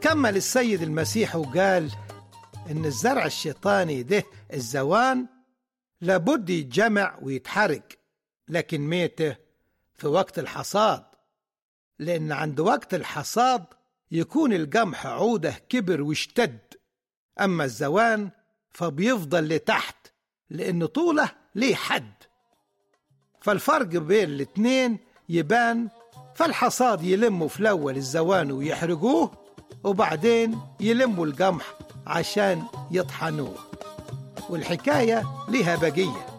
وكمل السيد المسيح وقال إن الزرع الشيطاني ده الزوان لابد يتجمع ويتحرق لكن ميته في وقت الحصاد لأن عند وقت الحصاد يكون القمح عوده كبر واشتد أما الزوان فبيفضل لتحت لأن طوله ليه حد فالفرق بين الاتنين يبان فالحصاد يلموا في الأول الزوان ويحرقوه وبعدين يلموا القمح عشان يطحنوه والحكاية لها بقية